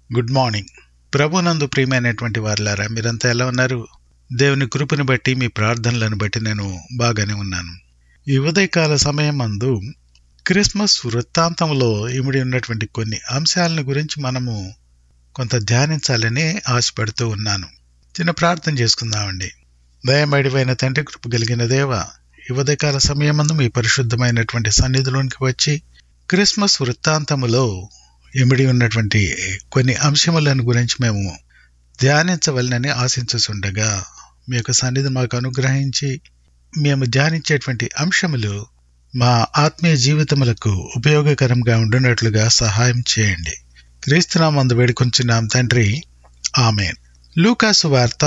good morning ప్రభునందు ప్రియమైనటువంటి వారులారా మీరంతా ఎలా ఉన్నారు దేవుని కృపని బట్టి మీ ప్రార్థనలను బట్టి నేను బాగానే ఉన్నాను ఈ ఉదయకాల సమయం మందు క్రిస్మస్ వృత్తాంతంలో ఇమిడి ఉన్నటువంటి కొన్ని అంశాలను గురించి మనము కొంత ధ్యానించాలని ఆశపడుతూ ఉన్నాను చిన్న ప్రార్థన చేసుకుందామండి దయమడివైన తండ్రి కృప కలిగిన దేవ ఈ ఉదయకాల సమయమందు మీ పరిశుద్ధమైనటువంటి సన్నిధిలోనికి వచ్చి క్రిస్మస్ వృత్తాంతములో ఇమిడి ఉన్నటువంటి కొన్ని అంశములను గురించి మేము ధ్యానించవలనని ఆశించుచుండగా మీ యొక్క సన్నిధి మాకు అనుగ్రహించి మేము ధ్యానించేటువంటి అంశములు మా ఆత్మీయ జీవితములకు ఉపయోగకరంగా ఉండునట్లుగా సహాయం చేయండి క్రీస్తునామందు వేడుకొంచున్నాం తండ్రి ఆమె లూకాసు వార్త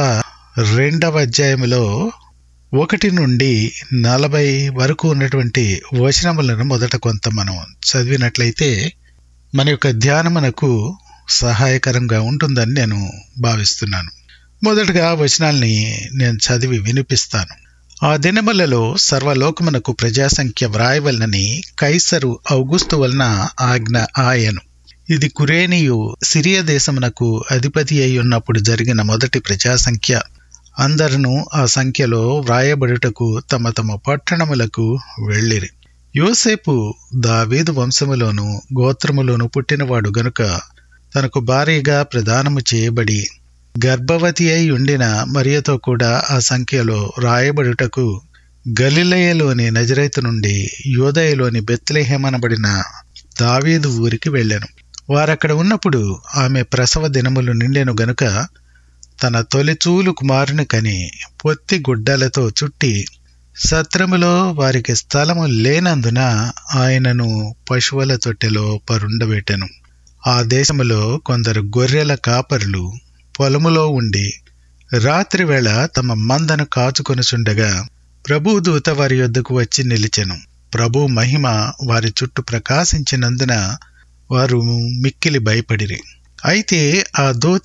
రెండవ అధ్యాయములో ఒకటి నుండి నలభై వరకు ఉన్నటువంటి వచనములను మొదట కొంత మనం చదివినట్లయితే మన యొక్క ధ్యానమునకు సహాయకరంగా ఉంటుందని నేను భావిస్తున్నాను మొదటగా వచనాల్ని నేను చదివి వినిపిస్తాను ఆ దినములలో సర్వలోకమునకు ప్రజాసంఖ్య వ్రాయవలనని కైసరు ఔగుస్తు వలన ఆజ్ఞ ఆయను ఇది కురేనియు సిరియా దేశమునకు అధిపతి అయి ఉన్నప్పుడు జరిగిన మొదటి ప్రజాసంఖ్య అందరూ ఆ సంఖ్యలో వ్రాయబడుటకు తమ తమ పట్టణములకు వెళ్ళిరి యోసేపు దావీదు వంశములోను గోత్రములోను పుట్టినవాడు గనుక తనకు భారీగా ప్రదానము చేయబడి గర్భవతి అయి ఉండిన మరియతో కూడా ఆ సంఖ్యలో రాయబడుటకు గలిలయలోని నజరైతు నుండి యోదయలోని బెత్లెహేమనబడిన దావీదు ఊరికి వెళ్ళాను వారక్కడ ఉన్నప్పుడు ఆమె ప్రసవ దినములు నిండెను గనుక తన తొలిచూలు కుమారుని కని పొత్తి గుడ్డలతో చుట్టి సత్రములో వారికి స్థలము లేనందున ఆయనను పశువుల తొట్టెలో పరుండబెట్టెను ఆ దేశములో కొందరు గొర్రెల కాపరులు పొలములో ఉండి రాత్రివేళ తమ మందను కాచుకొనుచుండగా ప్రభు దూత వారి యొద్దకు వచ్చి నిలిచెను ప్రభు మహిమ వారి చుట్టూ ప్రకాశించినందున వారు మిక్కిలి భయపడిరి అయితే ఆ దూత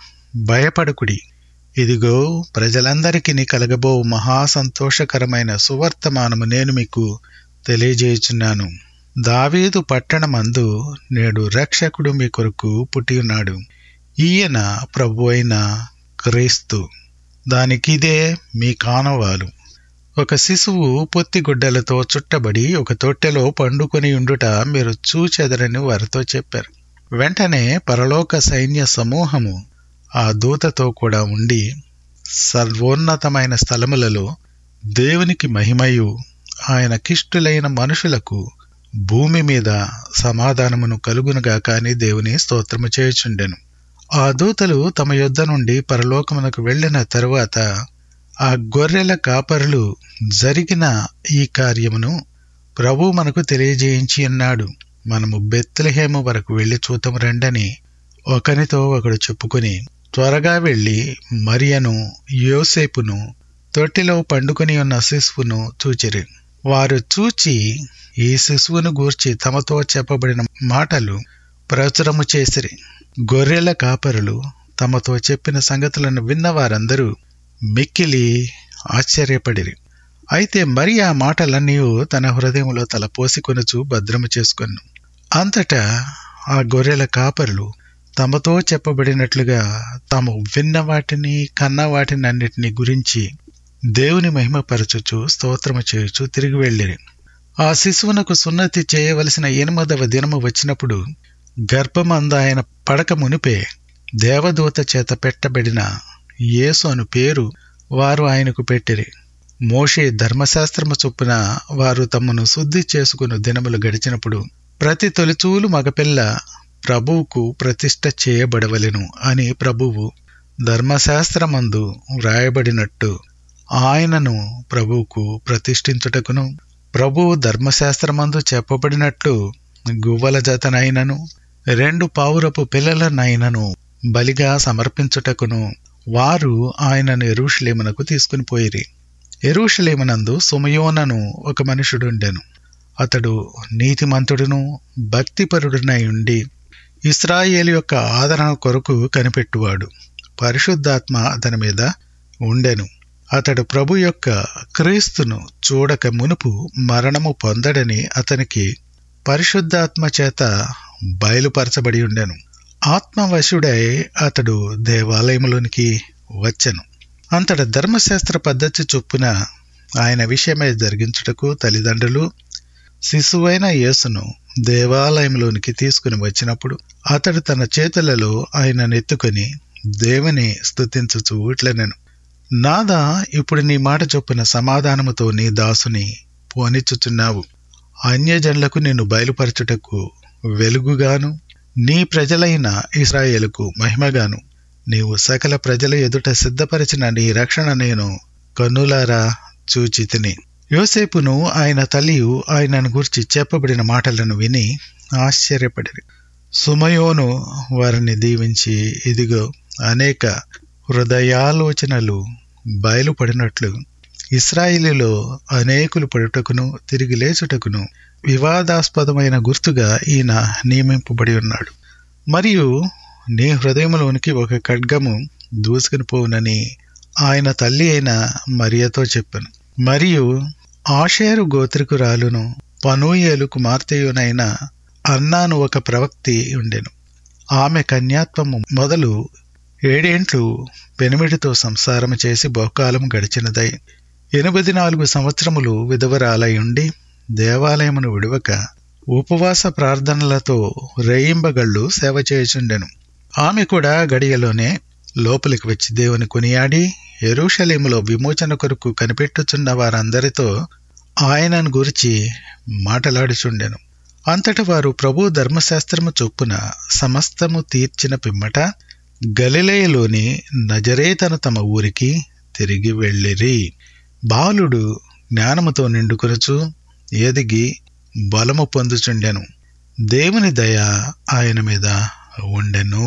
భయపడకుడి ఇదిగో ప్రజలందరికీ కలగబో మహా సంతోషకరమైన సువర్తమానము నేను మీకు తెలియజేయుచున్నాను దావీదు పట్టణమందు నేడు రక్షకుడు మీ కొరకు పుట్టియున్నాడు ఈయన ప్రభు అయిన క్రీస్తు దానికిదే మీ కానవాలు ఒక శిశువు పొత్తిగుడ్డలతో చుట్టబడి ఒక తొట్టెలో పండుకొని ఉండుట మీరు చూచెదరని వారితో చెప్పారు వెంటనే పరలోక సైన్య సమూహము ఆ దూతతో కూడా ఉండి సర్వోన్నతమైన స్థలములలో దేవునికి మహిమయు ఆయన కిష్టులైన మనుషులకు భూమి మీద సమాధానమును కలుగునుగా కాని దేవుని స్తోత్రము చేయుచుండెను ఆ దూతలు తమ యొద్ద నుండి పరలోకమునకు వెళ్లిన తరువాత ఆ గొర్రెల కాపరులు జరిగిన ఈ కార్యమును ప్రభు మనకు తెలియజేయించి అన్నాడు మనము బెత్లహేము వరకు వెళ్లి చూతము రండని ఒకనితో ఒకడు చెప్పుకుని త్వరగా వెళ్లి మరియను యోసేపును తొట్టిలో పండుకొని ఉన్న శిశువును చూచిరి వారు చూచి ఈ శిశువును గూర్చి తమతో చెప్పబడిన మాటలు ప్రచురము చేసిరి గొర్రెల కాపరులు తమతో చెప్పిన సంగతులను విన్న వారందరూ మిక్కిలి ఆశ్చర్యపడిరి అయితే మరి ఆ మాటలన్నీ తన హృదయంలో తల పోసికొనుచు భద్రము చేసుకొను అంతటా ఆ గొర్రెల కాపరులు తమతో చెప్పబడినట్లుగా తాము విన్న వాటిని కన్న వాటిని అన్నిటిని గురించి దేవుని మహిమపరచుచు స్తోత్రము చేయుచు తిరిగి వెళ్ళిరి ఆ శిశువునకు సున్నతి చేయవలసిన ఎనిమిదవ దినము వచ్చినప్పుడు గర్భమంద ఆయన పడక మునిపే దేవదూత చేత పెట్టబడిన యేసు అను పేరు వారు ఆయనకు పెట్టిరి మోషే ధర్మశాస్త్రము చొప్పున వారు తమను శుద్ధి చేసుకుని దినములు గడిచినప్పుడు ప్రతి తొలిచూలు మగపిల్ల ప్రభువుకు ప్రతిష్ట చేయబడవలెను అని ప్రభువు ధర్మశాస్త్రమందు వ్రాయబడినట్టు ఆయనను ప్రభువుకు ప్రతిష్ఠించుటకును ప్రభువు ధర్మశాస్త్రమందు చెప్పబడినట్లు గువ్వల జతనైనను రెండు పావురపు పిల్లలనైనను బలిగా సమర్పించుటకును వారు ఆయనను ఎరుషలేమునకు తీసుకుని పోయిరి ఎరుషలేమునందు సుమయోనను ఒక మనుషుడుండెను అతడు నీతిమంతుడును భక్తిపరుడునై ఉండి ఇస్రాయేల్ యొక్క ఆదరణ కొరకు కనిపెట్టువాడు పరిశుద్ధాత్మ అతని మీద ఉండెను అతడు ప్రభు యొక్క క్రీస్తును చూడక మునుపు మరణము పొందడని అతనికి పరిశుద్ధాత్మ చేత బయలుపరచబడి ఉండెను ఆత్మవశుడై అతడు దేవాలయంలోనికి వచ్చెను అంతట ధర్మశాస్త్ర పద్ధతి చొప్పున ఆయన విషయమై జరిగించుటకు తల్లిదండ్రులు శిశువైన యేసును దేవాలయంలోనికి తీసుకుని వచ్చినప్పుడు అతడు తన చేతులలో ఆయనను ఎత్తుకొని దేవుని స్తుతించుచు ఇట్లనెను నాదా ఇప్పుడు నీ మాట చొప్పున సమాధానముతో నీ దాసుని పోనిచ్చుచున్నావు అన్యజనులకు నిన్ను బయలుపరచుటకు వెలుగుగాను నీ ప్రజలైన ఇస్రాయేలుకు మహిమగాను నీవు సకల ప్రజల ఎదుట సిద్ధపరిచిన నీ రక్షణ నేను కన్నులారా చూచి తిని యోసేపును ఆయన తల్లియు ఆయనను గురించి చెప్పబడిన మాటలను విని ఆశ్చర్యపడిరి సుమయోను వారిని దీవించి ఇదిగో అనేక హృదయాలోచనలు బయలుపడినట్లు ఇస్రాయిలీలో అనేకులు పడుటకును తిరిగి లేచుటకును వివాదాస్పదమైన గుర్తుగా ఈయన నియమింపబడి ఉన్నాడు మరియు నీ హృదయంలోనికి ఒక ఖడ్గము దూసుకుని పోవునని ఆయన తల్లి అయిన మరియతో చెప్పాను మరియు ఆషేరు గోత్రికురాలును పనూయేలు కుమార్తెయునైన అన్నాను ఒక ప్రవక్తి ఉండెను ఆమె కన్యాత్వము మొదలు ఏడేంట్లు పెనిమిడితో సంసారము చేసి బహుకాలం గడిచినదై ఎనిమిది నాలుగు సంవత్సరములు విధవరాలై ఉండి దేవాలయమును విడవక ఉపవాస ప్రార్థనలతో రేయింబగళ్ళు సేవ చేయుచుండెను ఆమె కూడా గడియలోనే లోపలికి వచ్చి దేవుని కొనియాడి ఎరుషలేములో విమోచన కొరకు కనిపెట్టుచున్న వారందరితో ఆయనను గురించి మాటలాడుచుండెను అంతట వారు ప్రభు ధర్మశాస్త్రము చొప్పున సమస్తము తీర్చిన పిమ్మట గలిలయలోని నజరేతను తమ ఊరికి తిరిగి వెళ్ళిరి బాలుడు జ్ఞానముతో నిండుకొనుచు ఎదిగి బలము పొందుచుండెను దేవుని దయ ఆయన మీద ఉండెను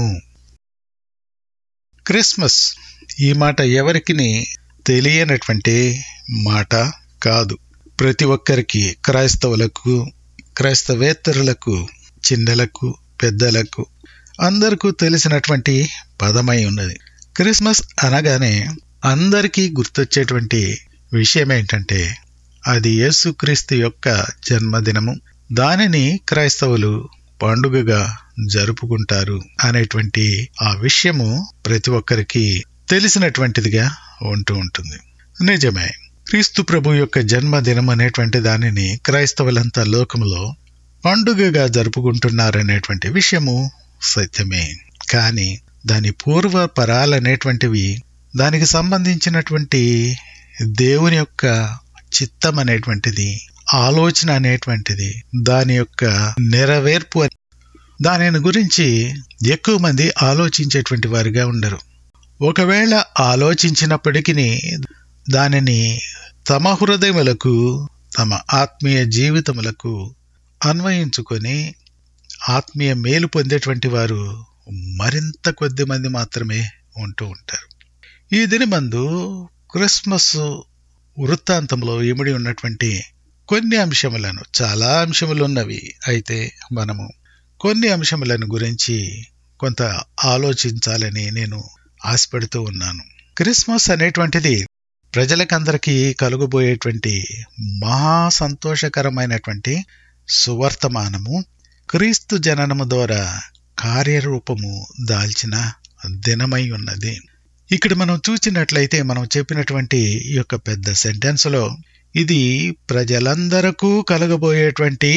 క్రిస్మస్ ఈ మాట ఎవరికి తెలియనటువంటి మాట కాదు ప్రతి ఒక్కరికి క్రైస్తవులకు క్రైస్తవేతరులకు చిన్నలకు పెద్దలకు అందరికీ తెలిసినటువంటి పదమై ఉన్నది క్రిస్మస్ అనగానే అందరికీ గుర్తొచ్చేటువంటి విషయం ఏంటంటే అది యేసుక్రీస్తు యొక్క జన్మదినము దానిని క్రైస్తవులు పండుగగా జరుపుకుంటారు అనేటువంటి ఆ విషయము ప్రతి ఒక్కరికి తెలిసినటువంటిదిగా ఉంటూ ఉంటుంది నిజమే క్రీస్తు ప్రభు యొక్క జన్మదినం అనేటువంటి దానిని క్రైస్తవులంతా లోకంలో పండుగగా జరుపుకుంటున్నారనేటువంటి విషయము సత్యమే కానీ దాని పూర్వ పరాలనేటువంటివి దానికి సంబంధించినటువంటి దేవుని యొక్క చిత్తం అనేటువంటిది ఆలోచన అనేటువంటిది దాని యొక్క నెరవేర్పు దానిని గురించి ఎక్కువ మంది ఆలోచించేటువంటి వారిగా ఉండరు ఒకవేళ ఆలోచించినప్పటికీ దానిని తమ హృదయములకు తమ ఆత్మీయ జీవితములకు అన్వయించుకొని ఆత్మీయ మేలు పొందేటువంటి వారు మరింత కొద్ది మంది మాత్రమే ఉంటూ ఉంటారు ఈ దినమందు క్రిస్మస్ వృత్తాంతంలో ఇమిడి ఉన్నటువంటి కొన్ని అంశములను చాలా అంశములు ఉన్నవి అయితే మనము కొన్ని అంశములను గురించి కొంత ఆలోచించాలని నేను ఆశపడుతూ ఉన్నాను క్రిస్మస్ అనేటువంటిది ప్రజలకందరికీ కలుగబోయేటువంటి మహా సంతోషకరమైనటువంటి సువర్తమానము క్రీస్తు జననము ద్వారా కార్యరూపము దాల్చిన దినమై ఉన్నది ఇక్కడ మనం చూసినట్లయితే మనం చెప్పినటువంటి ఈ యొక్క పెద్ద సెంటెన్స్లో ఇది ప్రజలందరకు కలగబోయేటువంటి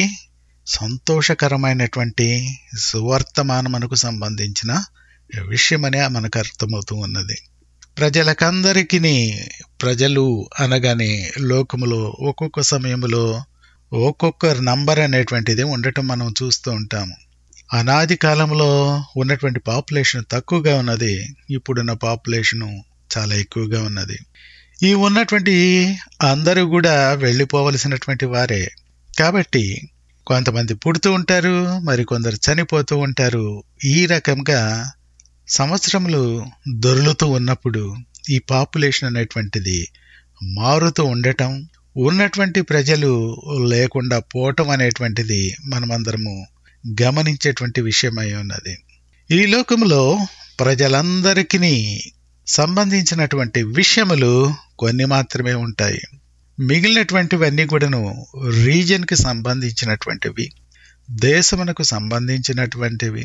సంతోషకరమైనటువంటి సువర్తమానమునకు సంబంధించిన విషయమనే మనకు అర్థమవుతూ ఉన్నది ప్రజలకందరికీ ప్రజలు అనగానే లోకములో ఒక్కొక్క సమయంలో ఒక్కొక్క నంబర్ అనేటువంటిది ఉండటం మనం చూస్తూ ఉంటాము అనాది కాలంలో ఉన్నటువంటి పాపులేషన్ తక్కువగా ఉన్నది ఇప్పుడున్న పాపులేషను చాలా ఎక్కువగా ఉన్నది ఈ ఉన్నటువంటి అందరూ కూడా వెళ్ళిపోవలసినటువంటి వారే కాబట్టి కొంతమంది పుడుతూ ఉంటారు మరి కొందరు చనిపోతూ ఉంటారు ఈ రకంగా సంవత్సరములు దొరులుతూ ఉన్నప్పుడు ఈ పాపులేషన్ అనేటువంటిది మారుతూ ఉండటం ఉన్నటువంటి ప్రజలు లేకుండా పోవటం అనేటువంటిది మనమందరము గమనించేటువంటి విషయమై ఉన్నది ఈ లోకంలో ప్రజలందరికీ సంబంధించినటువంటి విషయములు కొన్ని మాత్రమే ఉంటాయి మిగిలినటువంటివన్నీ కూడాను రీజన్కి సంబంధించినటువంటివి దేశమునకు సంబంధించినటువంటివి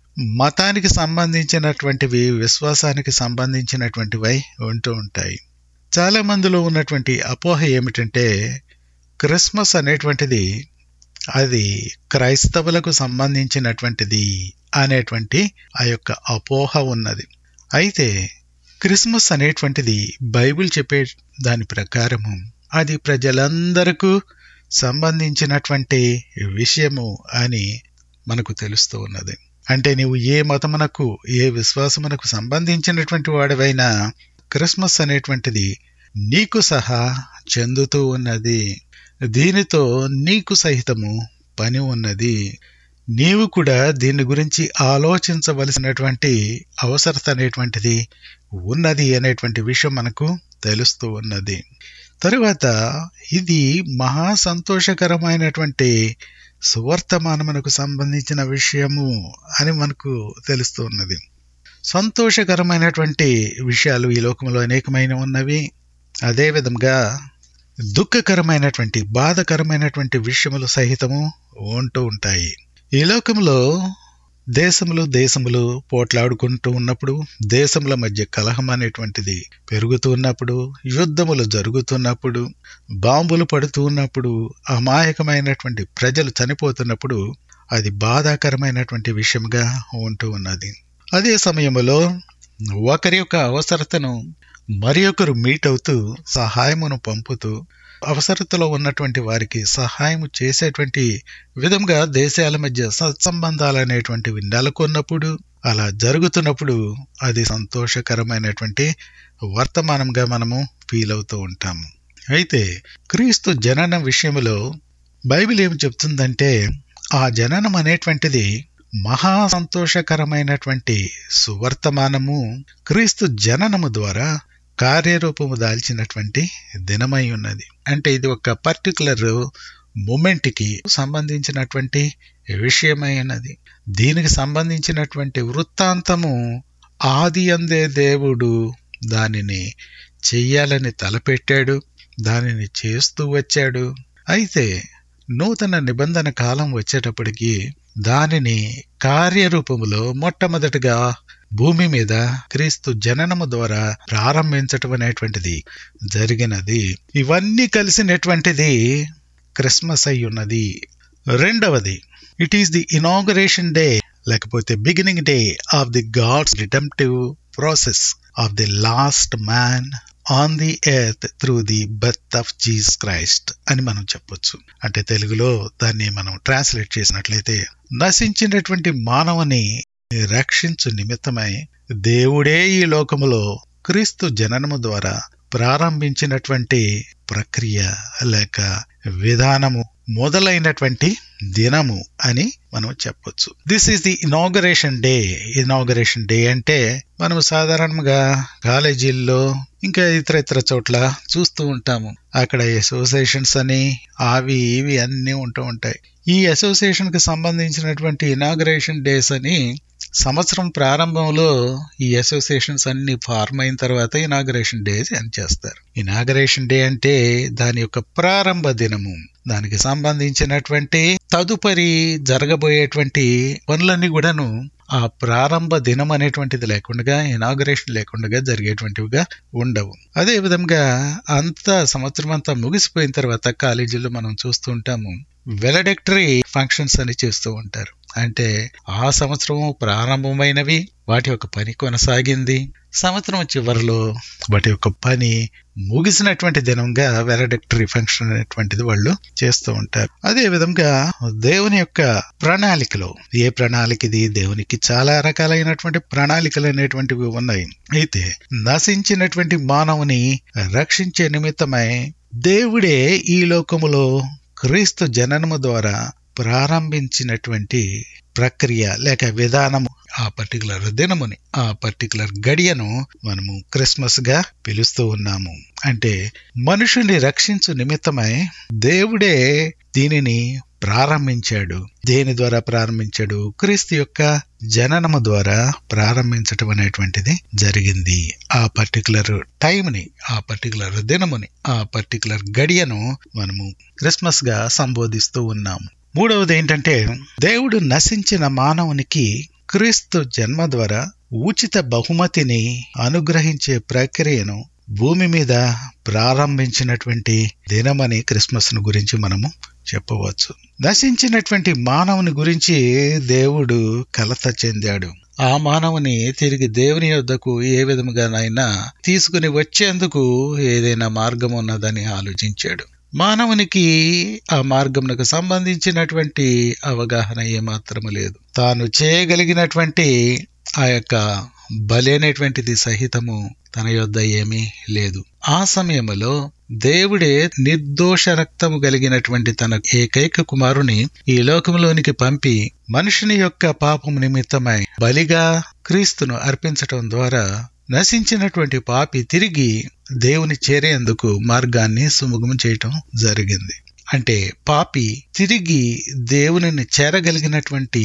మతానికి సంబంధించినటువంటివి విశ్వాసానికి సంబంధించినటువంటివై ఉంటూ ఉంటాయి చాలా మందిలో ఉన్నటువంటి అపోహ ఏమిటంటే క్రిస్మస్ అనేటువంటిది అది క్రైస్తవులకు సంబంధించినటువంటిది అనేటువంటి ఆ యొక్క అపోహ ఉన్నది అయితే క్రిస్మస్ అనేటువంటిది బైబిల్ చెప్పే దాని ప్రకారము అది ప్రజలందరకు సంబంధించినటువంటి విషయము అని మనకు తెలుస్తూ ఉన్నది అంటే నీవు ఏ మతమునకు ఏ విశ్వాసమునకు సంబంధించినటువంటి వాడివైనా క్రిస్మస్ అనేటువంటిది నీకు సహా చెందుతూ ఉన్నది దీనితో నీకు సహితము పని ఉన్నది నీవు కూడా దీని గురించి ఆలోచించవలసినటువంటి అవసరత అనేటువంటిది ఉన్నది అనేటువంటి విషయం మనకు తెలుస్తూ ఉన్నది తరువాత ఇది మహా సంతోషకరమైనటువంటి సువర్తమానమునకు సంబంధించిన విషయము అని మనకు తెలుస్తూ ఉన్నది సంతోషకరమైనటువంటి విషయాలు ఈ లోకంలో అనేకమైన ఉన్నవి అదే విధంగా దుఃఖకరమైనటువంటి బాధకరమైనటువంటి విషయములు సహితము ఉంటూ ఉంటాయి ఈ లోకంలో దేశములు దేశములు పోట్లాడుకుంటూ ఉన్నప్పుడు దేశముల మధ్య కలహం అనేటువంటిది పెరుగుతూ ఉన్నప్పుడు యుద్ధములు జరుగుతున్నప్పుడు బాంబులు పడుతూ ఉన్నప్పుడు అమాయకమైనటువంటి ప్రజలు చనిపోతున్నప్పుడు అది బాధాకరమైనటువంటి విషయంగా ఉంటూ ఉన్నది అదే సమయంలో ఒకరి యొక్క అవసరతను మరి ఒకరు మీట్ అవుతూ సహాయమును పంపుతూ అవసరతలో ఉన్నటువంటి వారికి సహాయం చేసేటువంటి విధంగా దేశాల మధ్య సత్సంబంధాలు అనేటువంటివి నెలకొన్నప్పుడు అలా జరుగుతున్నప్పుడు అది సంతోషకరమైనటువంటి వర్తమానంగా మనము ఫీల్ అవుతూ ఉంటాము అయితే క్రీస్తు జననం విషయంలో బైబిల్ ఏమి చెప్తుందంటే ఆ జననం అనేటువంటిది మహా సంతోషకరమైనటువంటి సువర్తమానము క్రీస్తు జననము ద్వారా కార్యరూపము దాల్చినటువంటి దినమై ఉన్నది అంటే ఇది ఒక పర్టికులర్ మూమెంట్కి సంబంధించినటువంటి విషయమై ఉన్నది దీనికి సంబంధించినటువంటి వృత్తాంతము ఆది అందే దేవుడు దానిని చెయ్యాలని తలపెట్టాడు దానిని చేస్తూ వచ్చాడు అయితే నూతన నిబంధన కాలం వచ్చేటప్పటికి దానిని కార్యరూపములో మొట్టమొదటిగా భూమి మీద క్రీస్తు జననము ద్వారా ప్రారంభించటం అనేటువంటిది జరిగినది ఇవన్నీ కలిసినటువంటిది క్రిస్మస్ అయి ఉన్నది రెండవది it is the inauguration day లేకపోతే beginning day of the God's redemptive process of the lost man on the earth through the birth of Jesus Christ అని మనం చెప్పొచ్చు అంటే తెలుగులో దాన్ని మనం ట్రాన్స్లేట్ చేసినట్లయితే నశించినటువంటి మానవుని రక్షించు నిమిత్తమై దేవుడే ఈ లోకములో క్రీస్తు జననము ద్వారా ప్రారంభించినటువంటి ప్రక్రియ లేక విధానము మొదలైనటువంటి దినము అని మనం చెప్పొచ్చు this is the inauguration day inauguration day అంటే మనం సాధారణంగా కాలేజీల్లో ఇంకా ఇతర ఇతర చోట్ల చూస్తూ ఉంటాము అక్కడ అసోసియేషన్స్ అని అవి ఇవి అన్నీ ఉంటూ ఉంటాయి ఈ అసోసియేషన్ కి సంబంధించినటువంటి ఇనాగరేషన్ డేస్ అని సంవత్సరం ప్రారంభంలో ఈ అసోసియేషన్స్ అన్ని ఫార్మ్ అయిన తర్వాత ఇనాగరేషన్ డే అని చేస్తారు ఇనాగరేషన్ డే అంటే దాని యొక్క ప్రారంభ దినము దానికి సంబంధించినటువంటి తదుపరి జరగబోయేటువంటి పనులన్నీ కూడాను ఆ ప్రారంభ దినం అనేటువంటిది లేకుండా ఇనాగరేషన్ లేకుండా జరిగేటువంటివిగా ఉండవు అదే విధంగా అంతా సంవత్సరం అంతా ముగిసిపోయిన తర్వాత కాలేజీలో మనం చూస్తూ ఉంటాము వెలడెక్టరీ ఫంక్షన్స్ అని చేస్తూ ఉంటారు అంటే ఆ సంవత్సరం ప్రారంభమైనవి వాటి యొక్క పని కొనసాగింది సంవత్సరం చివరిలో వాటి యొక్క పని ముగిసినటువంటి దినంగా వెలడెక్టరీ ఫంక్షన్ అనేటువంటిది వాళ్ళు చేస్తూ ఉంటారు అదే విధంగా దేవుని యొక్క ప్రణాళికలో ఏ ప్రణాళిక ఇది దేవునికి చాలా రకాలైనటువంటి ప్రణాళికలు అనేటువంటివి ఉన్నాయి అయితే నశించినటువంటి మానవుని రక్షించే నిమిత్తమై దేవుడే ఈ లోకములో క్రీస్తు జననము ద్వారా ప్రారంభించినటువంటి ప్రక్రియ లేక విధానము ఆ పర్టికులర్ దినముని ఆ పర్టికులర్ గడియను మనము క్రిస్మస్ గా పిలుస్తూ ఉన్నాము అంటే మనుషుని రక్షించు నిమిత్తమై దేవుడే దీనిని ప్రారంభించాడు దేని ద్వారా ప్రారంభించాడు క్రీస్తు యొక్క జననము ద్వారా ప్రారంభించటం అనేటువంటిది జరిగింది ఆ పర్టికులర్ టైంని ఆ పర్టికులర్ దినముని ఆ పర్టికులర్ గడియను మనము క్రిస్మస్ గా సంబోధిస్తూ ఉన్నాము మూడవది ఏంటంటే దేవుడు నశించిన మానవునికి క్రీస్తు జన్మ ద్వారా ఉచిత బహుమతిని అనుగ్రహించే ప్రక్రియను భూమి మీద ప్రారంభించినటువంటి దినమని క్రిస్మస్ ను గురించి మనము చెప్పవచ్చు నశించినటువంటి మానవుని గురించి దేవుడు కలత చెందాడు ఆ మానవుని తిరిగి దేవుని యొద్దకు ఏ విధముగానైనా తీసుకుని వచ్చేందుకు ఏదైనా మార్గం ఉన్నదని ఆలోచించాడు మానవునికి ఆ మార్గమునకు సంబంధించినటువంటి అవగాహన ఏమాత్రము లేదు తాను చేయగలిగినటువంటి ఆ యొక్క బలి అనేటువంటిది సహితము తన యొద్ద ఏమీ లేదు ఆ సమయములో దేవుడే నిర్దోష రక్తము కలిగినటువంటి తన ఏకైక కుమారుని ఈ లోకంలోనికి పంపి మనుషుని యొక్క పాపము నిమిత్తమై బలిగా క్రీస్తును అర్పించటం ద్వారా నశించినటువంటి పాపి తిరిగి దేవుని చేరేందుకు మార్గాన్ని సుముఖం చేయటం జరిగింది అంటే పాపి తిరిగి దేవునిని చేరగలిగినటువంటి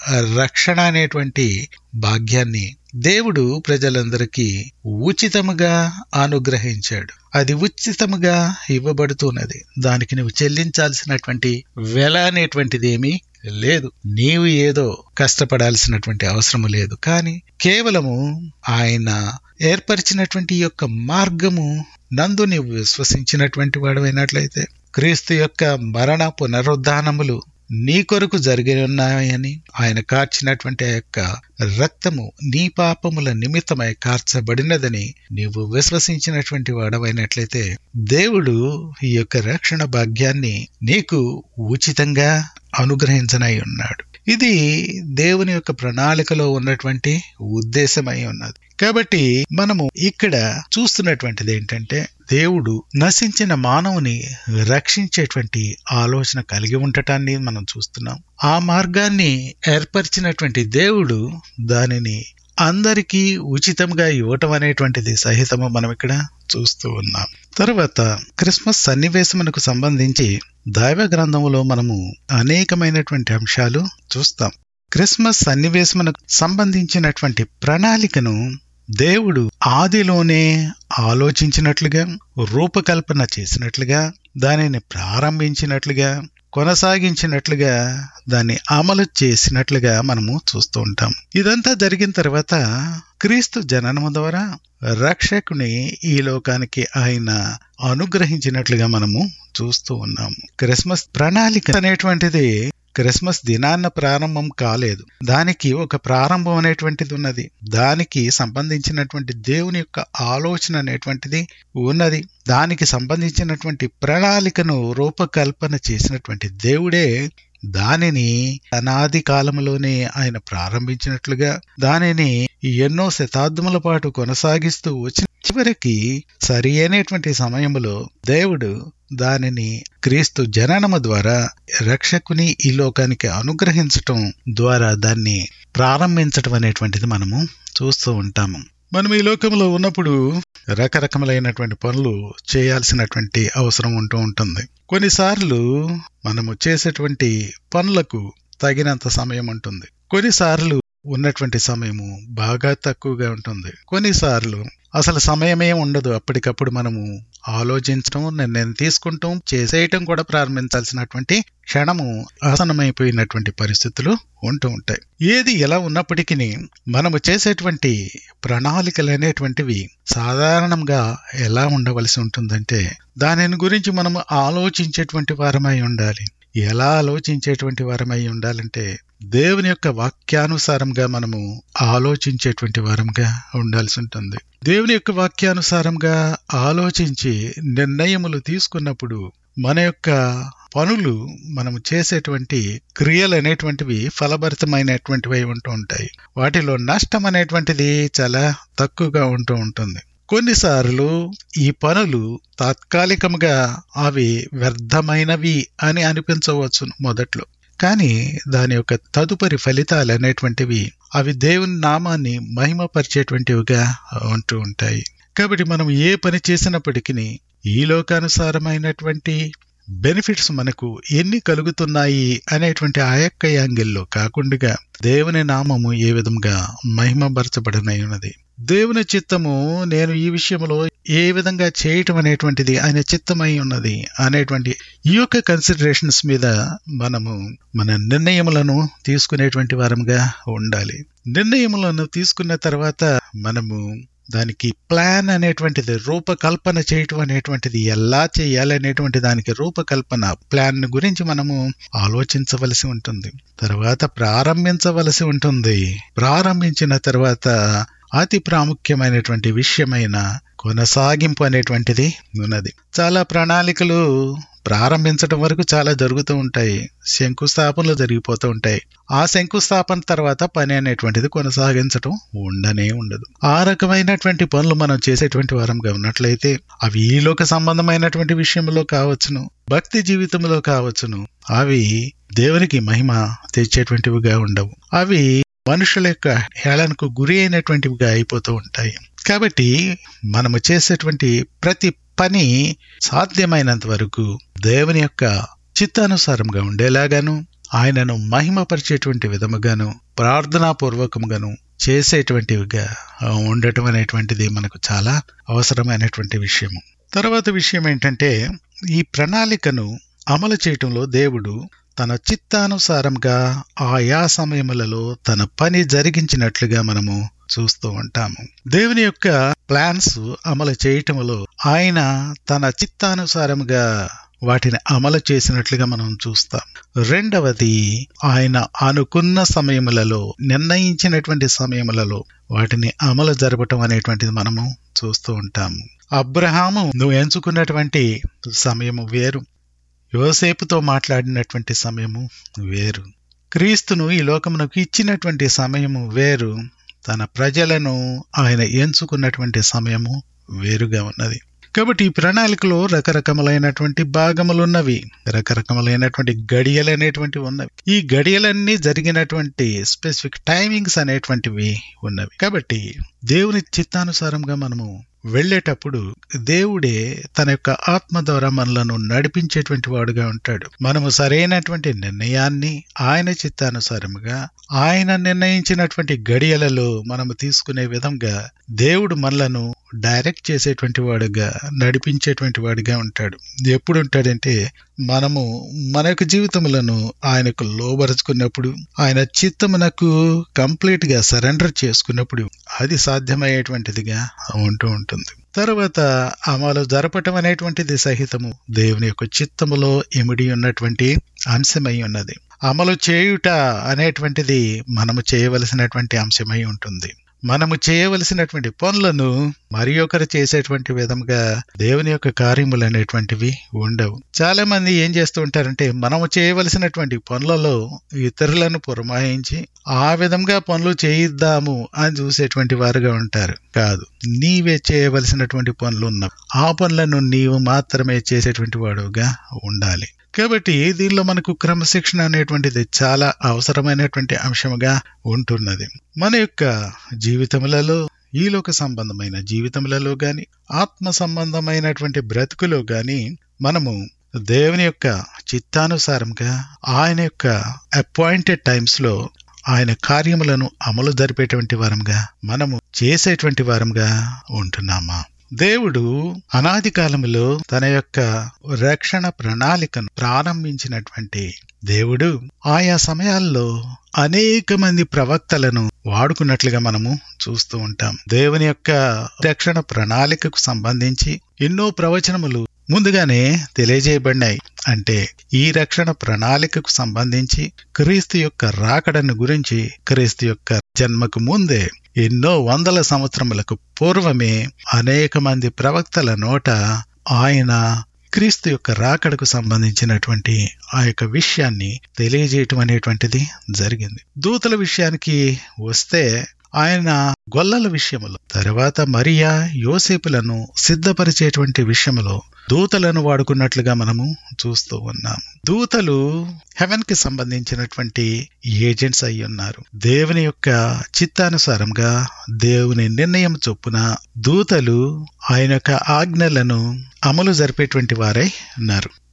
రక్షణ అనేటువంటి భాగ్యాన్ని దేవుడు ప్రజలందరికీ ఉచితముగా అనుగ్రహించాడు అది ఉచితముగా ఇవ్వబడుతున్నది దానికి నువ్వు చెల్లించాల్సినటువంటి వెల అనేటువంటిది ఏమీ లేదు నీవు ఏదో కష్టపడాల్సినటువంటి అవసరం లేదు కానీ కేవలము ఆయన ఏర్పరిచినటువంటి యొక్క మార్గము నందు నీవు విశ్వసించినటువంటి వాడమైనట్లయితే క్రీస్తు యొక్క మరణ పునరుద్ధానములు నీ కొరకు జరిగి ఉన్నాయని ఆయన కార్చినటువంటి ఆ యొక్క రక్తము నీ పాపముల నిమిత్తమై కార్చబడినదని నీవు విశ్వసించినటువంటి వాడవైనట్లయితే దేవుడు ఈ యొక్క రక్షణ భాగ్యాన్ని నీకు ఉచితంగా అనుగ్రహించనై ఉన్నాడు ఇది దేవుని యొక్క ప్రణాళికలో ఉన్నటువంటి ఉద్దేశమై ఉన్నది కాబట్టి మనము ఇక్కడ చూస్తున్నటువంటిది ఏంటంటే దేవుడు నశించిన మానవుని రక్షించేటువంటి ఆలోచన కలిగి ఉండటాన్ని మనం చూస్తున్నాం ఆ మార్గాన్ని ఏర్పరిచినటువంటి దేవుడు దానిని అందరికీ ఉచితంగా ఇవ్వటం అనేటువంటిది సహితము మనం ఇక్కడ చూస్తూ ఉన్నాం తర్వాత క్రిస్మస్ సన్నివేశమునకు సంబంధించి దైవ గ్రంథములో మనము అనేకమైనటువంటి అంశాలు చూస్తాం క్రిస్మస్ సన్నివేశమునకు సంబంధించినటువంటి ప్రణాళికను దేవుడు ఆదిలోనే ఆలోచించినట్లుగా రూపకల్పన చేసినట్లుగా దానిని ప్రారంభించినట్లుగా కొనసాగించినట్లుగా దాన్ని అమలు చేసినట్లుగా మనము చూస్తూ ఉంటాం ఇదంతా జరిగిన తర్వాత క్రీస్తు జననము ద్వారా రక్షకుని ఈ లోకానికి ఆయన అనుగ్రహించినట్లుగా మనము చూస్తూ ఉన్నాము క్రిస్మస్ ప్రణాళిక అనేటువంటిది క్రిస్మస్ దినాన్న ప్రారంభం కాలేదు దానికి ఒక ప్రారంభం అనేటువంటిది ఉన్నది దానికి సంబంధించినటువంటి దేవుని యొక్క ఆలోచన అనేటువంటిది ఉన్నది దానికి సంబంధించినటువంటి ప్రణాళికను రూపకల్పన చేసినటువంటి దేవుడే దానిని అనాది కాలంలోనే ఆయన ప్రారంభించినట్లుగా దానిని ఎన్నో శతాబ్దముల పాటు కొనసాగిస్తూ వచ్చిన చివరికి సరి అయినటువంటి సమయంలో దేవుడు దానిని క్రీస్తు జననము ద్వారా రక్షకుని ఈ లోకానికి అనుగ్రహించటం ద్వారా దాన్ని ప్రారంభించటం అనేటువంటిది మనము చూస్తూ ఉంటాము మనం ఈ లోకంలో ఉన్నప్పుడు రకరకములైనటువంటి పనులు చేయాల్సినటువంటి అవసరం ఉంటూ ఉంటుంది కొన్నిసార్లు మనము చేసేటువంటి పనులకు తగినంత సమయం ఉంటుంది కొన్నిసార్లు ఉన్నటువంటి సమయము బాగా తక్కువగా ఉంటుంది కొన్నిసార్లు అసలు సమయమే ఉండదు అప్పటికప్పుడు మనము ఆలోచించడం నిర్ణయం తీసుకుంటాం చేసేయటం కూడా ప్రారంభించాల్సినటువంటి క్షణము ఆసనమైపోయినటువంటి పరిస్థితులు ఉంటూ ఉంటాయి ఏది ఎలా ఉన్నప్పటికీ మనము చేసేటువంటి ప్రణాళికలు అనేటువంటివి సాధారణంగా ఎలా ఉండవలసి ఉంటుందంటే దానిని గురించి మనము ఆలోచించేటువంటి వారమై ఉండాలి ఎలా ఆలోచించేటువంటి వారమై ఉండాలంటే దేవుని యొక్క వాక్యానుసారంగా మనము ఆలోచించేటువంటి వారంగా ఉండాల్సి ఉంటుంది దేవుని యొక్క వాక్యానుసారంగా ఆలోచించి నిర్ణయములు తీసుకున్నప్పుడు మన యొక్క పనులు మనము చేసేటువంటి క్రియలు అనేటువంటివి ఫలభరితమైనటువంటివి ఉంటూ ఉంటాయి వాటిలో నష్టం అనేటువంటిది చాలా తక్కువగా ఉంటూ ఉంటుంది కొన్నిసార్లు ఈ పనులు తాత్కాలికంగా అవి వ్యర్థమైనవి అని అనిపించవచ్చు మొదట్లో కానీ దాని యొక్క తదుపరి ఫలితాలు అనేటువంటివి అవి దేవుని నామాన్ని మహిమపరిచేటువంటివిగా ఉంటూ ఉంటాయి కాబట్టి మనం ఏ పని చేసినప్పటికీ ఈ లోకానుసారమైనటువంటి బెనిఫిట్స్ మనకు ఎన్ని కలుగుతున్నాయి అనేటువంటి ఆ యొక్క యాంగిల్లో కాకుండా దేవుని నామము ఏ విధంగా మహిమపరచబడినై ఉన్నది దేవుని చిత్తము నేను ఈ విషయంలో ఏ విధంగా చేయటం అనేటువంటిది ఆయన చిత్తమై ఉన్నది అనేటువంటి ఈ యొక్క కన్సిడరేషన్స్ మీద మనము మన నిర్ణయములను తీసుకునేటువంటి వారంగా ఉండాలి నిర్ణయములను తీసుకున్న తర్వాత మనము దానికి ప్లాన్ అనేటువంటిది రూపకల్పన చేయటం అనేటువంటిది ఎలా చేయాలి అనేటువంటి దానికి రూపకల్పన ప్లాన్ గురించి మనము ఆలోచించవలసి ఉంటుంది తర్వాత ప్రారంభించవలసి ఉంటుంది ప్రారంభించిన తర్వాత అతి ప్రాముఖ్యమైనటువంటి విషయమైన కొనసాగింపు అనేటువంటిది ఉన్నది చాలా ప్రణాళికలు ప్రారంభించడం వరకు చాలా జరుగుతూ ఉంటాయి శంకుస్థాపనలు జరిగిపోతూ ఉంటాయి ఆ శంకుస్థాపన తర్వాత పని అనేటువంటిది కొనసాగించడం ఉండనే ఉండదు ఆ రకమైనటువంటి పనులు మనం చేసేటువంటి వారంగా ఉన్నట్లయితే అవి ఈలోక సంబంధమైనటువంటి విషయంలో కావచ్చును భక్తి జీవితంలో కావచ్చును అవి దేవునికి మహిమ తెచ్చేటువంటివిగా ఉండవు అవి మనుషుల యొక్క హేళనకు గురి అయినటువంటివిగా అయిపోతూ ఉంటాయి కాబట్టి మనము చేసేటువంటి ప్రతి పని సాధ్యమైనంత వరకు దేవుని యొక్క చిత్తానుసారంగా ఉండేలాగాను ఆయనను మహిమపరిచేటువంటి విధముగాను ప్రార్థనాపూర్వకంగాను చేసేటువంటివిగా ఉండటం అనేటువంటిది మనకు చాలా అవసరమైనటువంటి విషయము తర్వాత విషయం ఏంటంటే ఈ ప్రణాళికను అమలు చేయటంలో దేవుడు తన చిత్తానుసారంగా ఆయా సమయములలో తన పని జరిగించినట్లుగా మనము చూస్తూ ఉంటాము దేవుని యొక్క ప్లాన్స్ అమలు చేయటములో ఆయన తన చిత్తానుసారముగా వాటిని అమలు చేసినట్లుగా మనం చూస్తాం రెండవది ఆయన అనుకున్న సమయములలో నిర్ణయించినటువంటి సమయములలో వాటిని అమలు జరపటం అనేటువంటిది మనము చూస్తూ ఉంటాము అబ్రహాము నువ్వు ఎంచుకున్నటువంటి సమయము వేరు యోసేపుతో మాట్లాడినటువంటి సమయము వేరు క్రీస్తును ఈ లోకమునకు ఇచ్చినటువంటి సమయము వేరు తన ప్రజలను ఆయన ఎంచుకున్నటువంటి సమయము వేరుగా ఉన్నది కాబట్టి ఈ ప్రణాళికలో రకరకములైనటువంటి భాగములున్నవి రకరకములైనటువంటి గడియలు అనేటువంటివి ఉన్నవి ఈ గడియలన్నీ జరిగినటువంటి స్పెసిఫిక్ టైమింగ్స్ అనేటువంటివి ఉన్నవి కాబట్టి దేవుని చిత్తానుసారంగా మనము వెళ్ళేటప్పుడు దేవుడే తన యొక్క ఆత్మ ద్వారా మనలను నడిపించేటువంటి వాడుగా ఉంటాడు మనము సరైనటువంటి నిర్ణయాన్ని ఆయన చిత్తానుసారముగా ఆయన నిర్ణయించినటువంటి గడియలలో మనము తీసుకునే విధంగా దేవుడు మనలను డైరెక్ట్ చేసేటువంటి వాడుగా నడిపించేటువంటి వాడిగా ఉంటాడు ఎప్పుడు ఉంటాడంటే మనము మన యొక్క జీవితములను ఆయనకు లోబరుచుకున్నప్పుడు ఆయన చిత్తమునకు కంప్లీట్ గా సరెండర్ చేసుకున్నప్పుడు అది సాధ్యమయ్యేటువంటిదిగా ఉంటూ ఉంటుంది తర్వాత అమలు జరపటం అనేటువంటిది సహితము దేవుని యొక్క చిత్తములో ఇమిడి ఉన్నటువంటి అంశమై ఉన్నది అమలు చేయుట అనేటువంటిది మనము చేయవలసినటువంటి అంశమై ఉంటుంది మనము చేయవలసినటువంటి పనులను మరి ఒకరు చేసేటువంటి విధంగా దేవుని యొక్క కార్యములు అనేటువంటివి ఉండవు చాలా మంది ఏం చేస్తూ ఉంటారంటే మనము చేయవలసినటువంటి పనులలో ఇతరులను పురమాయించి ఆ విధంగా పనులు చేయిద్దాము అని చూసేటువంటి వారుగా ఉంటారు కాదు నీవే చేయవలసినటువంటి పనులు ఉన్నవి ఆ పనులను నీవు మాత్రమే చేసేటువంటి వాడుగా ఉండాలి కాబట్టి దీనిలో మనకు క్రమశిక్షణ అనేటువంటిది చాలా అవసరమైనటువంటి అంశముగా ఉంటున్నది మన యొక్క జీవితములలో ఈలోక సంబంధమైన జీవితములలో గాని ఆత్మ సంబంధమైనటువంటి బ్రతుకులో గాని మనము దేవుని యొక్క చిత్తానుసారంగా ఆయన యొక్క అపాయింటెడ్ టైమ్స్ లో ఆయన కార్యములను అమలు జరిపేటువంటి వారంగా మనము చేసేటువంటి వారంగా ఉంటున్నామా దేవుడు అనాది కాలములో తన యొక్క రక్షణ ప్రణాళికను ప్రారంభించినటువంటి దేవుడు ఆయా సమయాల్లో అనేక మంది ప్రవక్తలను వాడుకున్నట్లుగా మనము చూస్తూ ఉంటాం దేవుని యొక్క రక్షణ ప్రణాళికకు సంబంధించి ఎన్నో ప్రవచనములు ముందుగానే తెలియజేయబడినాయి అంటే ఈ రక్షణ ప్రణాళికకు సంబంధించి క్రీస్తు యొక్క రాకడను గురించి క్రీస్తు యొక్క జన్మకు ముందే ఎన్నో వందల సంవత్సరములకు పూర్వమే అనేక మంది ప్రవక్తల నోట ఆయన క్రీస్తు యొక్క రాకడకు సంబంధించినటువంటి ఆ యొక్క విషయాన్ని తెలియజేయటం అనేటువంటిది జరిగింది దూతల విషయానికి వస్తే ఆయన గొల్లల విషయములో తర్వాత మరియా యోసేపులను సిద్ధపరిచేటువంటి విషయములో దూతలను వాడుకున్నట్లుగా మనము చూస్తూ ఉన్నాం దూతలు హెవెన్ కి సంబంధించినటువంటి ఏజెంట్స్ అయి ఉన్నారు దేవుని యొక్క చిత్తానుసారంగా దేవుని నిర్ణయం చొప్పున దూతలు ఆయన యొక్క ఆజ్ఞలను అమలు జరిపేటువంటి వారై ఉన్నారు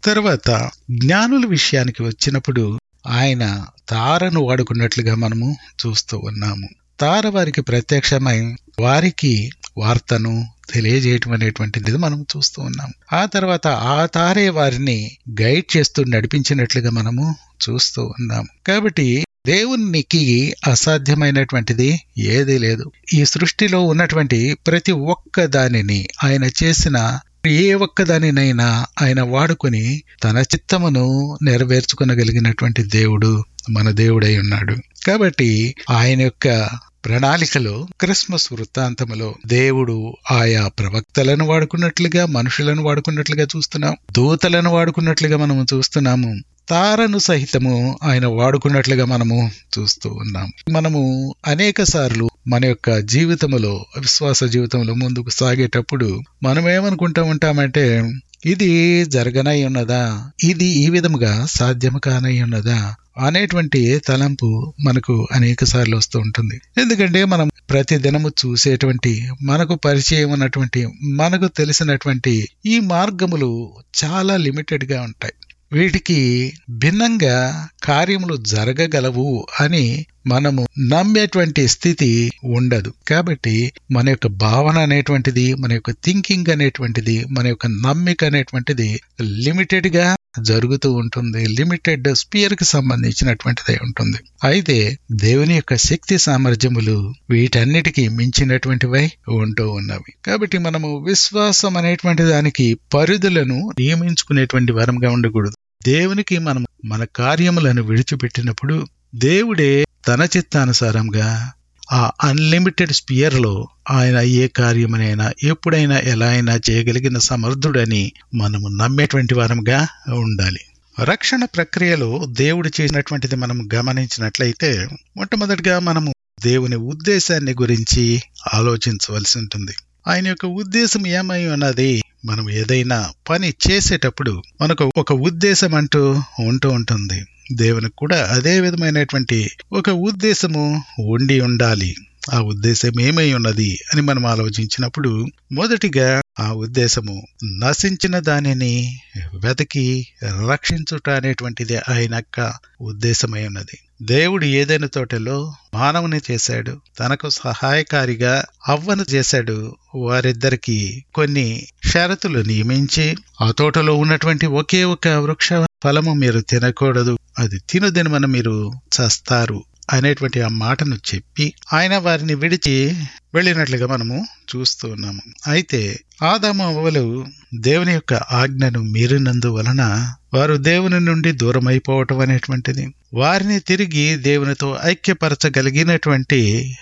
తర్వాత జ్ఞానుల విషయానికి వచ్చినప్పుడు ఆయన తారను వాడుకున్నట్లుగా మనము చూస్తూ ఉన్నాము తార వారికి ప్రత్యక్షమై వారికి వార్తను తెలియజేయటం అనేటువంటిది మనం చూస్తూ ఉన్నాం ఆ తర్వాత ఆ తారే వారిని గైడ్ చేస్తూ నడిపించినట్లుగా మనము చూస్తూ ఉన్నాం కాబట్టి దేవునికి అసాధ్యమైనటువంటిది ఏదీ లేదు ఈ సృష్టిలో ఉన్నటువంటి ప్రతి ఒక్క దానిని ఆయన చేసిన ఏ ఒక్క దానినైనా ఆయన వాడుకొని తన చిత్తమును నెరవేర్చుకునగలిగినటువంటి దేవుడు మన దేవుడై ఉన్నాడు కాబట్టి ఆయన యొక్క ప్రణాళికలో క్రిస్మస్ వృత్తాంతములో దేవుడు ఆయా ప్రవక్తలను వాడుకున్నట్లుగా మనుషులను వాడుకున్నట్లుగా చూస్తున్నాం దూతలను వాడుకున్నట్లుగా మనము చూస్తున్నాము తారను సహితము ఆయన వాడుకున్నట్లుగా మనము చూస్తూ ఉన్నాం మనము అనేక సార్లు మన యొక్క జీవితములో విశ్వాస జీవితంలో ముందుకు సాగేటప్పుడు మనం ఏమనుకుంటా ఉంటామంటే ఇది జరగనై ఉన్నదా ఇది ఈ విధముగా సాధ్యము కానై ఉన్నదా అనేటువంటి తలంపు మనకు అనేక సార్లు వస్తూ ఉంటుంది ఎందుకంటే మనం ప్రతి దినము చూసేటువంటి మనకు పరిచయం ఉన్నటువంటి మనకు తెలిసినటువంటి ఈ మార్గములు చాలా లిమిటెడ్ గా ఉంటాయి వీటికి భిన్నంగా కార్యములు జరగగలవు అని మనము నమ్మేటువంటి స్థితి ఉండదు కాబట్టి మన యొక్క భావన అనేటువంటిది మన యొక్క థింకింగ్ అనేటువంటిది మన యొక్క నమ్మిక అనేటువంటిది లిమిటెడ్ గా జరుగుతూ ఉంటుంది లిమిటెడ్ స్పియర్ కి సంబంధించినటువంటిదే ఉంటుంది అయితే దేవుని యొక్క శక్తి సామర్థ్యములు వీటన్నిటికీ మించినటువంటివై ఉంటూ ఉన్నవి కాబట్టి మనము విశ్వాసం అనేటువంటి దానికి పరిధులను నియమించుకునేటువంటి వరంగా ఉండకూడదు దేవునికి మనం మన కార్యములను విడిచిపెట్టినప్పుడు దేవుడే తన చిత్తానుసారంగా ఆ అన్లిమిటెడ్ స్పియర్ లో ఆయన ఏ కార్యమునైనా ఎప్పుడైనా ఎలా అయినా చేయగలిగిన సమర్థుడని మనము నమ్మేటువంటి వారంగా ఉండాలి రక్షణ ప్రక్రియలో దేవుడు చేసినటువంటిది మనం గమనించినట్లయితే మొట్టమొదటిగా మనము దేవుని ఉద్దేశాన్ని గురించి ఆలోచించవలసి ఉంటుంది ఆయన యొక్క ఉద్దేశం ఏమై ఉన్నది మనం ఏదైనా పని చేసేటప్పుడు మనకు ఒక ఉద్దేశం అంటూ ఉంటూ ఉంటుంది దేవునికి కూడా అదే విధమైనటువంటి ఒక ఉద్దేశము ఉండి ఉండాలి ఆ ఉద్దేశం ఏమై ఉన్నది అని మనం ఆలోచించినప్పుడు మొదటిగా ఆ ఉద్దేశము నశించిన దానిని వెతికి రక్షించుట అనేటువంటిది ఆయన యొక్క ఉద్దేశమై ఉన్నది దేవుడు ఏదైనా తోటలో మానవుని చేశాడు తనకు సహాయకారిగా అవ్వను చేశాడు వారిద్దరికి కొన్ని షరతులు నియమించి ఆ తోటలో ఉన్నటువంటి ఒకే ఒక వృక్ష ఫలము మీరు తినకూడదు అది తినుదినమని మీరు చస్తారు అనేటువంటి ఆ మాటను చెప్పి ఆయన వారిని విడిచి వెళ్ళినట్లుగా మనము చూస్తూ ఉన్నాము అయితే ఆదాము అవ్వలు దేవుని యొక్క ఆజ్ఞను మీరినందు వలన వారు దేవుని నుండి దూరం అయిపోవటం అనేటువంటిది వారిని తిరిగి దేవునితో ఐక్యపరచగలిగినటువంటి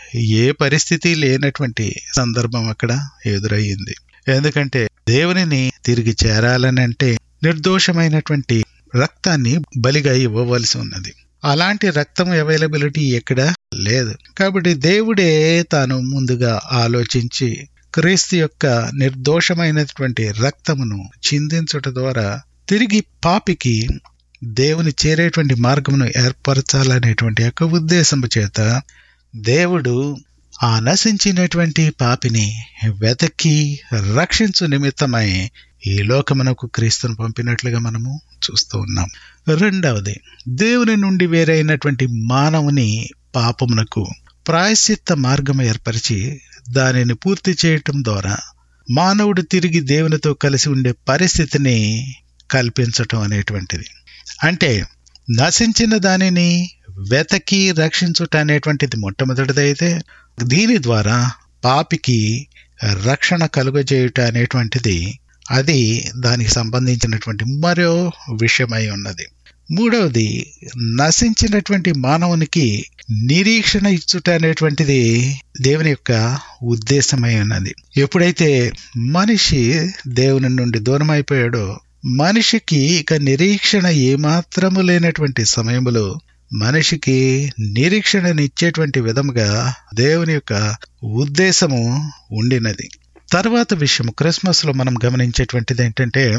ఏ పరిస్థితి లేనటువంటి సందర్భం అక్కడ ఎదురయ్యింది ఎందుకంటే దేవునిని తిరిగి చేరాలని అంటే నిర్దోషమైనటువంటి రక్తాన్ని బలిగా ఇవ్వవలసి ఉన్నది అలాంటి రక్తం అవైలబిలిటీ ఎక్కడ లేదు కాబట్టి దేవుడే తాను ముందుగా ఆలోచించి క్రీస్తు యొక్క నిర్దోషమైనటువంటి రక్తమును చిందించుట ద్వారా తిరిగి పాపికి దేవుని చేరేటువంటి మార్గమును ఏర్పరచాలనేటువంటి యొక్క ఉద్దేశము చేత దేవుడు ఆ నశించినటువంటి పాపిని వెతకి రక్షించు నిమిత్తమై ఈ లోకమునకు క్రీస్తును పంపినట్లుగా మనము చూస్తూ ఉన్నాం రెండవది దేవుని నుండి వేరైనటువంటి మానవుని పాపమునకు ప్రాయశ్చిత్త మార్గం ఏర్పరిచి దానిని పూర్తి చేయటం ద్వారా మానవుడు తిరిగి దేవునితో కలిసి ఉండే పరిస్థితిని కల్పించటం అనేటువంటిది అంటే నశించిన దానిని వెతకి రక్షించుట అనేటువంటిది మొట్టమొదటిదైతే దీని ద్వారా పాపికి రక్షణ కలుగజేయుట అనేటువంటిది అది దానికి సంబంధించినటువంటి మరో విషయమై ఉన్నది మూడవది నశించినటువంటి మానవునికి నిరీక్షణ ఇచ్చుట అనేటువంటిది దేవుని యొక్క ఉద్దేశమై ఉన్నది ఎప్పుడైతే మనిషి దేవుని నుండి దూరం అయిపోయాడో మనిషికి ఇక నిరీక్షణ ఏమాత్రము లేనటువంటి సమయంలో మనిషికి నిరీక్షణనిచ్చేటువంటి విధముగా దేవుని యొక్క ఉద్దేశము ఉండినది తర్వాత విషయం క్రిస్మస్ లో మనం గమనించేటువంటిది ఏంటంటే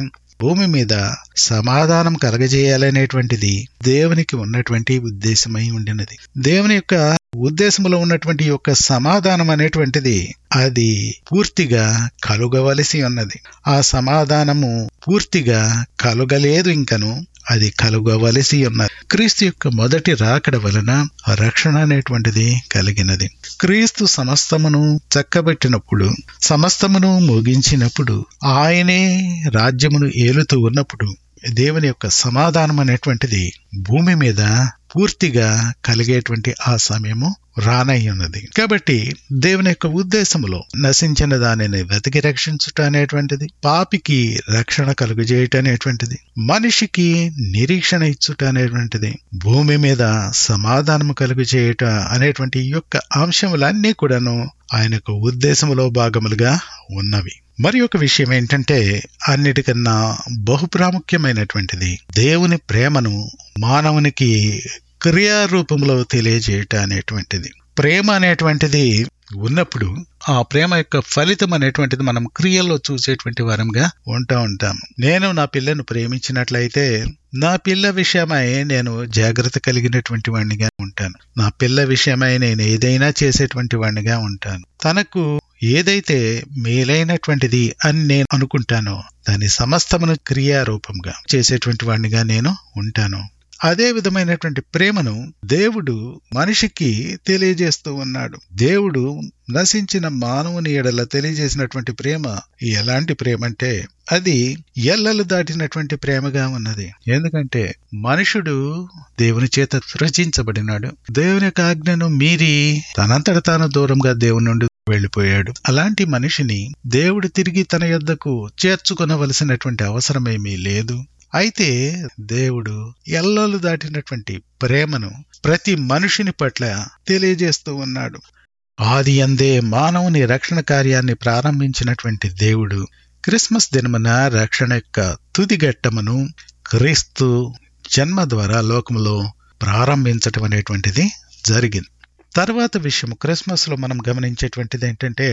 భూమి మీద సమాధానం కలగజేయాలనేటువంటిది దేవునికి ఉన్నటువంటి ఉద్దేశమై ఉండినది దేవుని యొక్క ఉద్దేశంలో ఉన్నటువంటి యొక్క సమాధానం అనేటువంటిది అది పూర్తిగా కలుగవలసి ఉన్నది ఆ సమాధానము పూర్తిగా కలుగలేదు ఇంకను అది కలుగవలసి ఉన్నది క్రీస్తు యొక్క మొదటి రాకడ వలన రక్షణ అనేటువంటిది కలిగినది క్రీస్తు సమస్తమును చక్కబెట్టినప్పుడు సమస్తమును ముగించినప్పుడు ఆయనే రాజ్యమును ఏలుతూ ఉన్నప్పుడు దేవుని యొక్క సమాధానం అనేటువంటిది భూమి మీద పూర్తిగా కలిగేటువంటి ఆ సమయము రానయ్యున్నది కాబట్టి దేవుని యొక్క ఉద్దేశములో నశించిన దానిని వెతికి రక్షించుట అనేటువంటిది పాపికి రక్షణ కలుగజేయట అనేటువంటిది మనిషికి నిరీక్షణ ఇచ్చుట అనేటువంటిది భూమి మీద సమాధానము కలుగజేయట అనేటువంటి ఈ యొక్క అంశములన్నీ కూడాను ఆయన యొక్క ఉద్దేశములో భాగములుగా ఉన్నవి మరి ఒక విషయం ఏంటంటే అన్నిటికన్నా బహు ప్రాముఖ్యమైనటువంటిది దేవుని ప్రేమను మానవునికి క్రియారూపంలో తెలియజేయట అనేటువంటిది ప్రేమ అనేటువంటిది ఉన్నప్పుడు ఆ ప్రేమ యొక్క ఫలితం అనేటువంటిది మనం క్రియల్లో చూసేటువంటి వారంగా ఉంటా ఉంటాం నేను నా పిల్లను ప్రేమించినట్లయితే నా పిల్ల విషయమై నేను జాగ్రత్త కలిగినటువంటి వాడినిగా ఉంటాను నా పిల్ల విషయమై నేను ఏదైనా చేసేటువంటి వాడినిగా ఉంటాను తనకు ఏదైతే మేలైనటువంటిది అని నేను అనుకుంటానో దాని సమస్తమును క్రియారూపంగా చేసేటువంటి వాడినిగా నేను ఉంటాను అదే విధమైనటువంటి ప్రేమను దేవుడు మనిషికి తెలియజేస్తూ ఉన్నాడు దేవుడు నశించిన మానవుని ఎడల తెలియజేసినటువంటి ప్రేమ ఎలాంటి ప్రేమ అంటే అది ఎల్లలు దాటినటువంటి ప్రేమగా ఉన్నది ఎందుకంటే మనుషుడు దేవుని చేత సృజించబడినాడు దేవుని యొక్క ఆజ్ఞను మీరి తనంతట తాను దూరంగా దేవుని నుండి వెళ్లిపోయాడు అలాంటి మనిషిని దేవుడు తిరిగి తన యొద్దకు చేర్చుకొనవలసినటువంటి అవసరమేమీ లేదు అయితే దేవుడు ఎల్లలు దాటినటువంటి ప్రేమను ప్రతి మనుషుని పట్ల తెలియజేస్తూ ఉన్నాడు ఆది అందే మానవుని రక్షణ కార్యాన్ని ప్రారంభించినటువంటి దేవుడు క్రిస్మస్ దినమున రక్షణ యొక్క తుదిఘట్టమును క్రీస్తు జన్మ ద్వారా లోకములో ప్రారంభించటం అనేటువంటిది జరిగింది తర్వాత విషయం క్రిస్మస్ లో మనం గమనించేటువంటిది ఏంటంటే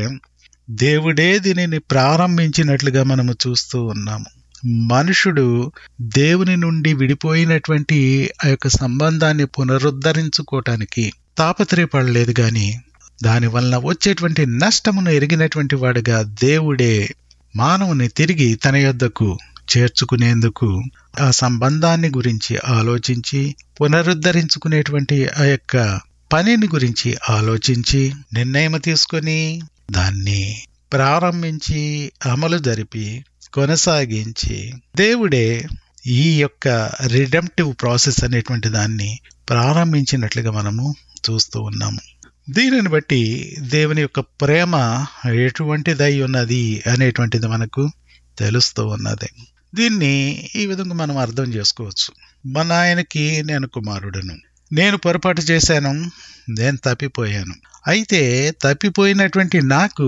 దేవుడే దీనిని ప్రారంభించినట్లుగా మనము చూస్తూ ఉన్నాము మనుషుడు దేవుని నుండి విడిపోయినటువంటి ఆ యొక్క సంబంధాన్ని పునరుద్ధరించుకోవటానికి తాపత్రయపడలేదు గాని దాని వలన వచ్చేటువంటి నష్టమును ఎరిగినటువంటి వాడుగా దేవుడే మానవుని తిరిగి తన యొద్దకు చేర్చుకునేందుకు ఆ సంబంధాన్ని గురించి ఆలోచించి పునరుద్ధరించుకునేటువంటి ఆ యొక్క పనిని గురించి ఆలోచించి నిర్ణయం తీసుకొని దాన్ని ప్రారంభించి అమలు జరిపి కొనసాగించి దేవుడే ఈ యొక్క రిడమ్టివ్ ప్రాసెస్ అనేటువంటి దాన్ని ప్రారంభించినట్లుగా మనము చూస్తూ ఉన్నాము దీనిని బట్టి దేవుని యొక్క ప్రేమ ఎటువంటిదై ఉన్నది అనేటువంటిది మనకు తెలుస్తూ ఉన్నది దీన్ని ఈ విధంగా మనం అర్థం చేసుకోవచ్చు మన ఆయనకి నేను కుమారుడను నేను పొరపాటు చేశాను నేను తప్పిపోయాను అయితే తప్పిపోయినటువంటి నాకు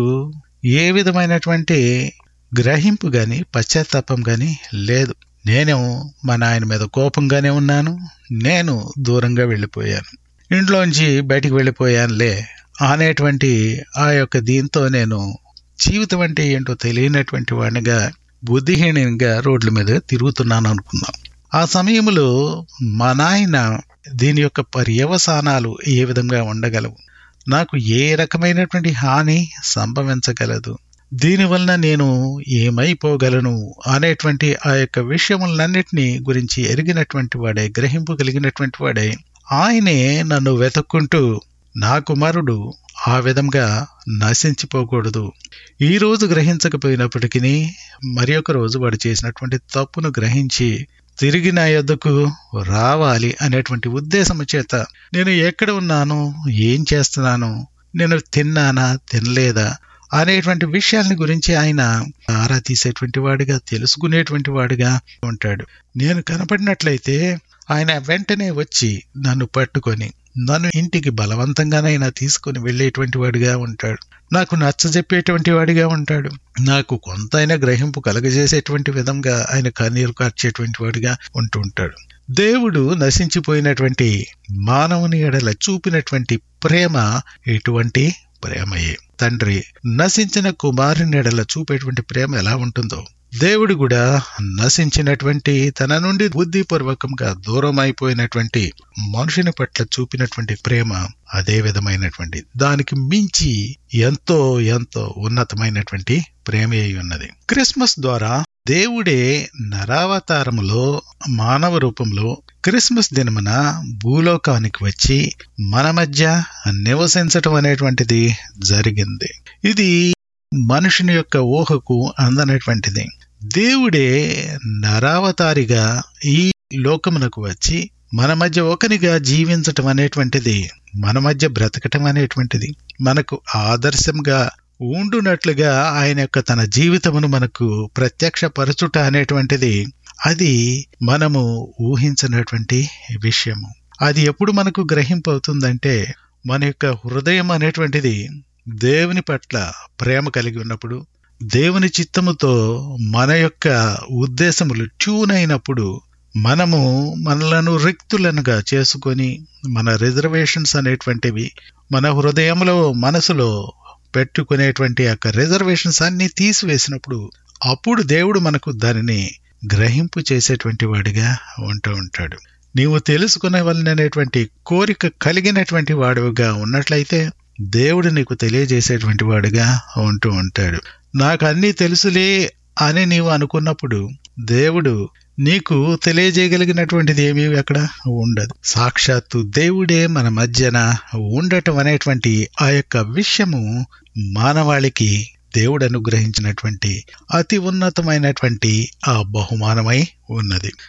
ఏ విధమైనటువంటి గ్రహింపు గాని పశ్చాత్తాపం గాని లేదు నేను మా నాయన మీద కోపంగానే ఉన్నాను నేను దూరంగా వెళ్ళిపోయాను ఇంట్లోంచి బయటికి వెళ్ళిపోయానులే అనేటువంటి ఆ యొక్క దీంతో నేను జీవితం అంటే ఏంటో తెలియనటువంటి వాడినిగా బుద్ధిహీనంగా రోడ్ల మీద తిరుగుతున్నాను అనుకుందాం ఆ సమయంలో మా నాయన దీని యొక్క పర్యవసానాలు ఏ విధంగా ఉండగలవు నాకు ఏ రకమైనటువంటి హాని సంభవించగలదు దీనివలన నేను ఏమైపోగలను అనేటువంటి ఆ యొక్క విషయములన్నిటినీ గురించి ఎరిగినటువంటి వాడే గ్రహింపు కలిగినటువంటి వాడే ఆయనే నన్ను వెతుక్కుంటూ నా కుమారుడు ఆ విధంగా నశించిపోకూడదు ఈ రోజు గ్రహించకపోయినప్పటికీ మరి ఒక రోజు వాడు చేసినటువంటి తప్పును గ్రహించి తిరిగి నా యొద్దకు రావాలి అనేటువంటి ఉద్దేశము చేత నేను ఎక్కడ ఉన్నాను ఏం చేస్తున్నాను నేను తిన్నానా తినలేదా అనేటువంటి విషయాలని గురించి ఆయన ఆరా తీసేటువంటి వాడిగా తెలుసుకునేటువంటి వాడిగా ఉంటాడు నేను కనపడినట్లయితే ఆయన వెంటనే వచ్చి నన్ను పట్టుకొని నన్ను ఇంటికి బలవంతంగానైనా తీసుకుని వెళ్ళేటువంటి వాడిగా ఉంటాడు నాకు నచ్చజెప్పేటువంటి వాడిగా ఉంటాడు నాకు కొంతైనా గ్రహింపు కలగజేసేటువంటి విధంగా ఆయన కన్నీరు కార్చేటువంటి వాడిగా ఉంటూ ఉంటాడు దేవుడు నశించిపోయినటువంటి మానవుని ఎడల చూపినటువంటి ప్రేమ ఎటువంటి ప్రేమయే తండ్రి నశించిన కుమారుని ఎడల చూపేటువంటి ప్రేమ ఎలా ఉంటుందో దేవుడు కూడా నశించినటువంటి తన నుండి బుద్ధిపూర్వకంగా దూరం అయిపోయినటువంటి మనుషుని పట్ల చూపినటువంటి ప్రేమ అదే విధమైనటువంటి దానికి మించి ఎంతో ఎంతో ఉన్నతమైనటువంటి ప్రేమ అయి ఉన్నది క్రిస్మస్ ద్వారా దేవుడే నరావతారములో మానవ రూపంలో క్రిస్మస్ దినమున భూలోకానికి వచ్చి మన మధ్య నివసించటం అనేటువంటిది జరిగింది ఇది మనుషుని యొక్క ఊహకు అందనటువంటిది దేవుడే నరావతారిగా ఈ లోకమునకు వచ్చి మన మధ్య ఒకనిగా జీవించటం అనేటువంటిది మన మధ్య బ్రతకటం అనేటువంటిది మనకు ఆదర్శంగా ఉండునట్లుగా ఆయన యొక్క తన జీవితమును మనకు ప్రత్యక్షపరచుట అనేటువంటిది అది మనము ఊహించినటువంటి విషయము అది ఎప్పుడు మనకు గ్రహింపవుతుందంటే మన యొక్క హృదయం అనేటువంటిది దేవుని పట్ల ప్రేమ కలిగి ఉన్నప్పుడు దేవుని చిత్తముతో మన యొక్క ఉద్దేశములు ట్యూన్ అయినప్పుడు మనము మనలను రిక్తులనుగా చేసుకొని మన రిజర్వేషన్స్ అనేటువంటివి మన హృదయంలో మనసులో పెట్టుకునేటువంటి యొక్క రిజర్వేషన్స్ అన్ని తీసివేసినప్పుడు అప్పుడు దేవుడు మనకు దానిని గ్రహింపు చేసేటువంటి వాడిగా ఉంటూ ఉంటాడు నీవు తెలుసుకునవలననేటువంటి కోరిక కలిగినటువంటి వాడుగా ఉన్నట్లయితే దేవుడు నీకు తెలియజేసేటువంటి వాడుగా ఉంటూ ఉంటాడు నాకు అన్నీ తెలుసులే అని నీవు అనుకున్నప్పుడు దేవుడు నీకు తెలియజేయగలిగినటువంటిది ఏమీ అక్కడ ఉండదు సాక్షాత్తు దేవుడే మన మధ్యన ఉండటం అనేటువంటి ఆ యొక్క విషయము మానవాళికి దేవుడు అనుగ్రహించినటువంటి అతి ఉన్నతమైనటువంటి ఆ బహుమానమై ఉన్నది